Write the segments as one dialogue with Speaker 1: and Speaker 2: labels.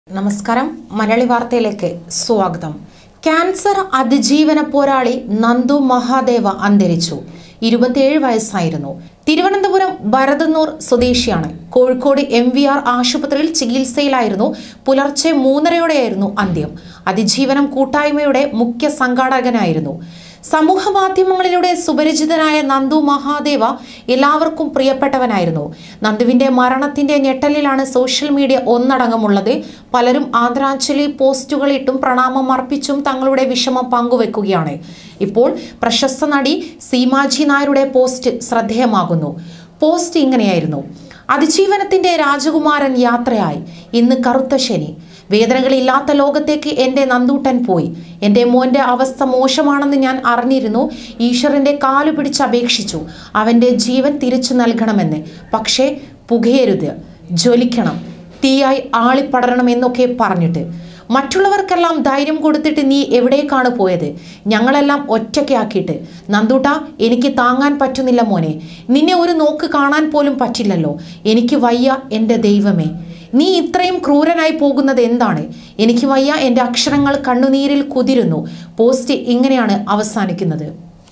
Speaker 1: നമസ്കാരം മലയാളി വാർത്തയിലേക്ക് സ്വാഗതം ക്യാൻസർ അതിജീവന പോരാളി നന്ദു മഹാദേവ അന്തരിച്ചു ഇരുപത്തിയേഴ് വയസ്സായിരുന്നു തിരുവനന്തപുരം ഭരതന്നൂർ സ്വദേശിയാണ് കോഴിക്കോട് എം വി ആർ ആശുപത്രിയിൽ ചികിത്സയിലായിരുന്നു പുലർച്ചെ മൂന്നരയോടെയായിരുന്നു അന്ത്യം അതിജീവനം കൂട്ടായ്മയുടെ മുഖ്യ സംഘാടകനായിരുന്നു സമൂഹ മാധ്യമങ്ങളിലൂടെ സുപരിചിതനായ നന്ദു മഹാദേവ എല്ലാവർക്കും പ്രിയപ്പെട്ടവനായിരുന്നു നന്ദുവിന്റെ മരണത്തിന്റെ ഞെട്ടലിലാണ് സോഷ്യൽ മീഡിയ ഒന്നടങ്കമുള്ളത് പലരും ആദരാഞ്ജലി പോസ്റ്റുകളിട്ടും പ്രണാമം അർപ്പിച്ചും തങ്ങളുടെ വിഷമം പങ്കുവെക്കുകയാണ് ഇപ്പോൾ പ്രശസ്ത നടി സീമാജി നായരുടെ പോസ്റ്റ് ശ്രദ്ധേയമാകുന്നു പോസ്റ്റ് ഇങ്ങനെയായിരുന്നു അതിജീവനത്തിന്റെ രാജകുമാരൻ യാത്രയായി ഇന്ന് കറുത്ത ശനി വേദനകളില്ലാത്ത ലോകത്തേക്ക് എൻ്റെ നന്ദൂട്ടൻ പോയി എൻ്റെ മോൻ്റെ അവസ്ഥ മോശമാണെന്ന് ഞാൻ അറിഞ്ഞിരുന്നു ഈശ്വരൻ്റെ കാലു പിടിച്ച് അപേക്ഷിച്ചു അവൻ്റെ ജീവൻ തിരിച്ചു നൽകണമെന്ന് പക്ഷേ പുകയരുത് ജ്വലിക്കണം തീയായി ആളിപ്പടരണം എന്നൊക്കെ പറഞ്ഞിട്ട് മറ്റുള്ളവർക്കെല്ലാം ധൈര്യം കൊടുത്തിട്ട് നീ എവിടേക്കാണ് പോയത് ഞങ്ങളെല്ലാം ഒറ്റയ്ക്കാക്കിയിട്ട് നന്ദൂട്ട എനിക്ക് താങ്ങാൻ പറ്റുന്നില്ല മോനെ നിന്നെ ഒരു നോക്ക് കാണാൻ പോലും പറ്റില്ലല്ലോ എനിക്ക് വയ്യ എൻ്റെ ദൈവമേ നീ ഇത്രയും ക്രൂരനായി പോകുന്നത് എന്താണ് എനിക്ക് വയ്യ എൻ്റെ അക്ഷരങ്ങൾ കണ്ണുനീരിൽ കുതിരുന്നു പോസ്റ്റ് ഇങ്ങനെയാണ് അവസാനിക്കുന്നത്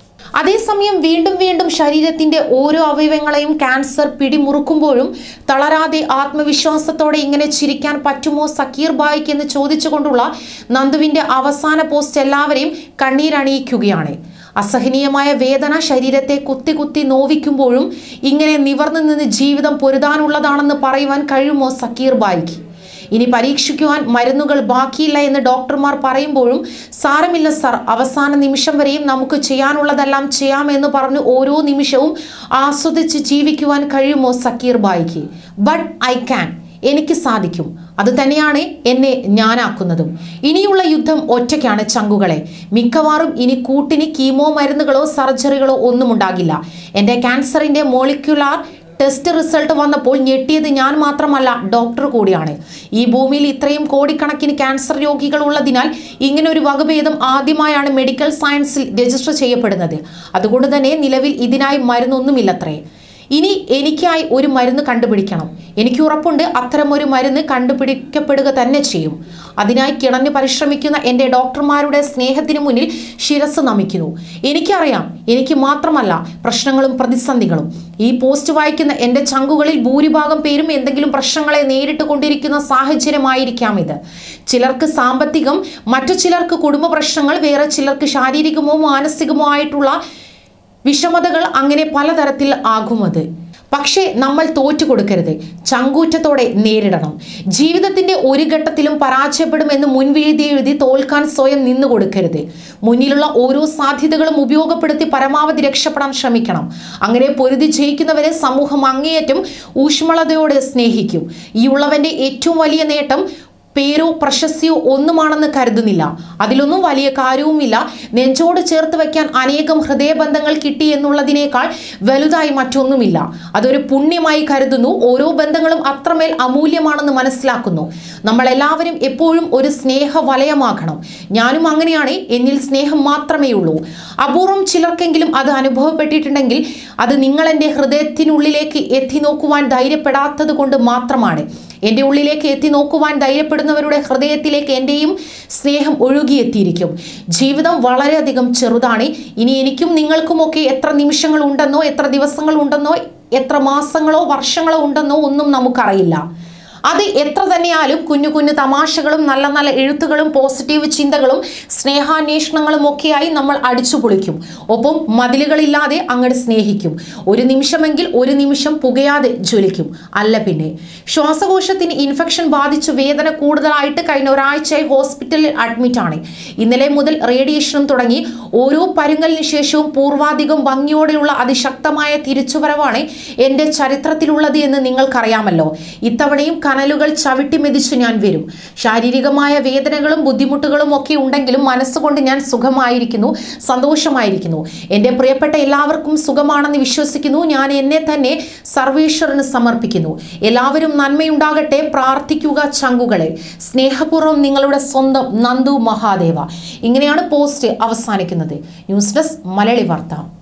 Speaker 1: അതേസമയം വീണ്ടും വീണ്ടും ശരീരത്തിന്റെ ഓരോ അവയവങ്ങളെയും ക്യാൻസർ പിടിമുറുക്കുമ്പോഴും തളരാതെ ആത്മവിശ്വാസത്തോടെ ഇങ്ങനെ ചിരിക്കാൻ പറ്റുമോ സക്കീർ ബായിക്ക് എന്ന് ചോദിച്ചുകൊണ്ടുള്ള നന്ദുവിന്റെ അവസാന പോസ്റ്റ് എല്ലാവരെയും കണ്ണീരണിയിക്കുകയാണ് അസഹനീയമായ വേദന ശരീരത്തെ കുത്തി കുത്തി നോവിക്കുമ്പോഴും ഇങ്ങനെ നിവർന്നു നിന്ന് ജീവിതം പൊരുതാനുള്ളതാണെന്ന് പറയുവാൻ കഴിയുമോ സക്കീർ ബായിക്ക് ഇനി പരീക്ഷിക്കുവാൻ മരുന്നുകൾ ബാക്കിയില്ല എന്ന് ഡോക്ടർമാർ പറയുമ്പോഴും സാരമില്ല സർ അവസാന നിമിഷം വരെയും നമുക്ക് ചെയ്യാനുള്ളതെല്ലാം ചെയ്യാമെന്ന് പറഞ്ഞു ഓരോ നിമിഷവും ആസ്വദിച്ച് ജീവിക്കുവാൻ കഴിയുമോ സക്കീർ ബായിക്ക് ബട്ട് ഐ ക്യാൻ എനിക്ക് സാധിക്കും അത് തന്നെയാണ് എന്നെ ഞാനാക്കുന്നതും ഇനിയുള്ള യുദ്ധം ഒറ്റയ്ക്കാണ് ചങ്കുകളെ മിക്കവാറും ഇനി കൂട്ടിന് കീമോ മരുന്നുകളോ സർജറികളോ ഒന്നും ഉണ്ടാകില്ല എൻ്റെ ക്യാൻസറിൻ്റെ മോളിക്യുലാർ ടെസ്റ്റ് റിസൾട്ട് വന്നപ്പോൾ ഞെട്ടിയത് ഞാൻ മാത്രമല്ല ഡോക്ടർ കൂടിയാണ് ഈ ഭൂമിയിൽ ഇത്രയും കോടിക്കണക്കിന് ക്യാൻസർ രോഗികൾ ഉള്ളതിനാൽ ഇങ്ങനെ ഒരു വകഭേദം ആദ്യമായാണ് മെഡിക്കൽ സയൻസിൽ രജിസ്റ്റർ ചെയ്യപ്പെടുന്നത് അതുകൊണ്ട് തന്നെ നിലവിൽ ഇതിനായി മരുന്നൊന്നുമില്ലത്രേ ഇനി എനിക്കായി ഒരു മരുന്ന് കണ്ടുപിടിക്കണം എനിക്ക് ഉറപ്പുണ്ട് അത്തരമൊരു മരുന്ന് കണ്ടുപിടിക്കപ്പെടുക തന്നെ ചെയ്യും അതിനായി കിണഞ്ഞു പരിശ്രമിക്കുന്ന എൻ്റെ ഡോക്ടർമാരുടെ സ്നേഹത്തിന് മുന്നിൽ ശിരസ് നമിക്കുന്നു എനിക്കറിയാം എനിക്ക് മാത്രമല്ല പ്രശ്നങ്ങളും പ്രതിസന്ധികളും ഈ പോസ്റ്റ് വായിക്കുന്ന എൻ്റെ ചങ്കുകളിൽ ഭൂരിഭാഗം പേരും എന്തെങ്കിലും പ്രശ്നങ്ങളെ നേരിട്ട് കൊണ്ടിരിക്കുന്ന സാഹചര്യമായിരിക്കാം ഇത് ചിലർക്ക് സാമ്പത്തികം മറ്റു ചിലർക്ക് കുടുംബ പ്രശ്നങ്ങൾ വേറെ ചിലർക്ക് ശാരീരികമോ മാനസികമോ ആയിട്ടുള്ള വിഷമതകൾ അങ്ങനെ പലതരത്തിൽ ആകുമത് പക്ഷേ നമ്മൾ തോറ്റു കൊടുക്കരുത് ചങ്കൂറ്റത്തോടെ നേരിടണം ജീവിതത്തിന്റെ ഒരു ഘട്ടത്തിലും പരാജയപ്പെടുമെന്ന് മുൻവീഴ്തി എഴുതി തോൽക്കാൻ സ്വയം നിന്നു കൊടുക്കരുത് മുന്നിലുള്ള ഓരോ സാധ്യതകളും ഉപയോഗപ്പെടുത്തി പരമാവധി രക്ഷപ്പെടാൻ ശ്രമിക്കണം അങ്ങനെ പൊരുതി ജയിക്കുന്നവരെ സമൂഹം അങ്ങേയറ്റം ഊഷ്മളതയോടെ സ്നേഹിക്കും ഈ ഉള്ളവന്റെ ഏറ്റവും വലിയ നേട്ടം പേരോ പ്രശസ്തിയോ ഒന്നുമാണെന്ന് കരുതുന്നില്ല അതിലൊന്നും വലിയ കാര്യവുമില്ല നെഞ്ചോട് ചേർത്ത് വയ്ക്കാൻ അനേകം ഹൃദയബന്ധങ്ങൾ കിട്ടി എന്നുള്ളതിനേക്കാൾ വലുതായി മറ്റൊന്നുമില്ല അതൊരു പുണ്യമായി കരുതുന്നു ഓരോ ബന്ധങ്ങളും അത്രമേൽ അമൂല്യമാണെന്ന് മനസ്സിലാക്കുന്നു നമ്മൾ എല്ലാവരും എപ്പോഴും ഒരു സ്നേഹ വലയമാകണം ഞാനും അങ്ങനെയാണ് എന്നിൽ സ്നേഹം മാത്രമേ ഉള്ളൂ അപൂർവം ചിലർക്കെങ്കിലും അത് അനുഭവപ്പെട്ടിട്ടുണ്ടെങ്കിൽ അത് നിങ്ങൾ എൻ്റെ ഹൃദയത്തിനുള്ളിലേക്ക് എത്തി നോക്കുവാൻ ധൈര്യപ്പെടാത്തത് കൊണ്ട് മാത്രമാണ് എൻ്റെ ഉള്ളിലേക്ക് എത്തി നോക്കുവാൻ ധൈര്യപ്പെടുന്നവരുടെ ഹൃദയത്തിലേക്ക് എൻ്റെയും സ്നേഹം ഒഴുകിയെത്തിയിരിക്കും ജീവിതം വളരെയധികം ചെറുതാണ് ഇനി എനിക്കും നിങ്ങൾക്കുമൊക്കെ എത്ര നിമിഷങ്ങൾ ഉണ്ടെന്നോ എത്ര ദിവസങ്ങൾ ഉണ്ടെന്നോ എത്ര മാസങ്ങളോ വർഷങ്ങളോ ഉണ്ടെന്നോ ഒന്നും നമുക്കറിയില്ല അത് എത്ര തന്നെയാലും കുഞ്ഞു കുഞ്ഞു തമാശകളും നല്ല നല്ല എഴുത്തുകളും പോസിറ്റീവ് ചിന്തകളും സ്നേഹാന്വേഷണങ്ങളും ഒക്കെയായി നമ്മൾ അടിച്ചു പൊളിക്കും ഒപ്പം മതിലുകളില്ലാതെ അങ്ങോട്ട് സ്നേഹിക്കും ഒരു നിമിഷമെങ്കിൽ ഒരു നിമിഷം പുകയാതെ ജ്വലിക്കും അല്ല പിന്നെ ശ്വാസകോശത്തിന് ഇൻഫെക്ഷൻ ബാധിച്ചു വേദന കൂടുതലായിട്ട് കഴിഞ്ഞ ഒരാഴ്ചയായി ഹോസ്പിറ്റലിൽ അഡ്മിറ്റ് ആണ് ഇന്നലെ മുതൽ റേഡിയേഷനും തുടങ്ങി ഓരോ പരുങ്ങലിന് ശേഷവും പൂർവാധികം ഭംഗിയോടെയുള്ള അതിശക്തമായ തിരിച്ചുവരവാണ് എൻ്റെ ചരിത്രത്തിലുള്ളത് എന്ന് നിങ്ങൾക്കറിയാമല്ലോ ഇത്തവണയും കനലുകൾ ചവിട്ടി മെതിച്ച് ഞാൻ വരും ശാരീരികമായ വേദനകളും ബുദ്ധിമുട്ടുകളും ഒക്കെ ഉണ്ടെങ്കിലും മനസ്സുകൊണ്ട് ഞാൻ സുഖമായിരിക്കുന്നു സന്തോഷമായിരിക്കുന്നു എൻ്റെ പ്രിയപ്പെട്ട എല്ലാവർക്കും സുഖമാണെന്ന് വിശ്വസിക്കുന്നു ഞാൻ എന്നെ തന്നെ സർവേശ്വരന് സമർപ്പിക്കുന്നു എല്ലാവരും നന്മയുണ്ടാകട്ടെ പ്രാർത്ഥിക്കുക ചങ്കുകളെ സ്നേഹപൂർവ്വം നിങ്ങളുടെ സ്വന്തം നന്ദു മഹാദേവ ഇങ്ങനെയാണ് പോസ്റ്റ് അവസാനിക്കുന്നത് ന്യൂസ് ഡെസ്ക് മലയാളി വാർത്ത